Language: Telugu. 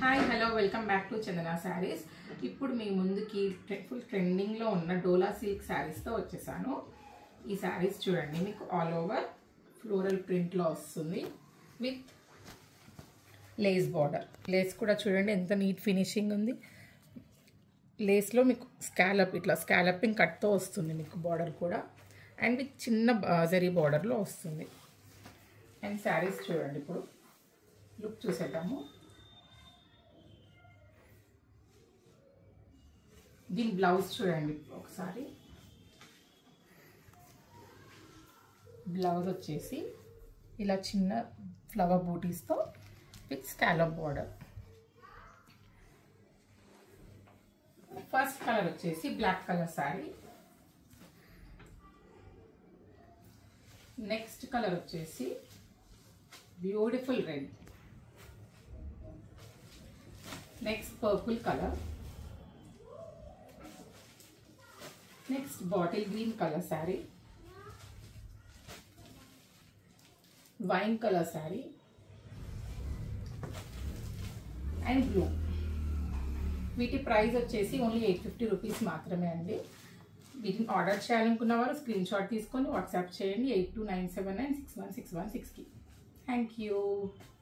hi hello welcome back to Chandana Sarees ఇప్పుడు మీ ముందుకి ఫుల్ ట్రెండింగ్లో ఉన్న డోలా సిల్క్ శారీస్తో వచ్చేసాను ఈ శారీస్ చూడండి మీకు ఆల్ ఓవర్ ఫ్లోరల్ ప్రింట్లో వస్తుంది విత్ లేస్ బార్డర్ లేస్ కూడా చూడండి ఎంత నీట్ ఫినిషింగ్ ఉంది లేస్లో మీకు స్కాలప్ ఇట్లా స్కాలపింగ్ కట్తో వస్తుంది మీకు బార్డర్ కూడా అండ్ విత్ చిన్న జరీ బార్డర్లో వస్తుంది అండ్ శారీస్ చూడండి ఇప్పుడు లుక్ చూసేద్దాము దీని బ్లౌజ్ చూడండి ఒకసారి బ్లౌజ్ వచ్చేసి ఇలా చిన్న ఫ్లవర్ బూటీస్తో with scallop border first colour వచ్చేసి black colour sari next colour వచ్చేసి beautiful red next purple colour next bottle green colour sari wine colour sari and blue వీటి ప్రైస్ వచ్చేసి ఓన్లీ ఎయిట్ ఫిఫ్టీ రూపీస్ మాత్రమే అండి వీటిని ఆర్డర్ చేయాలనుకున్న వారు స్క్రీన్ షాట్ తీసుకొని వాట్సాప్ చేయండి eight two nine seven nine six one six one సిక్స్కి థ్యాంక్ యూ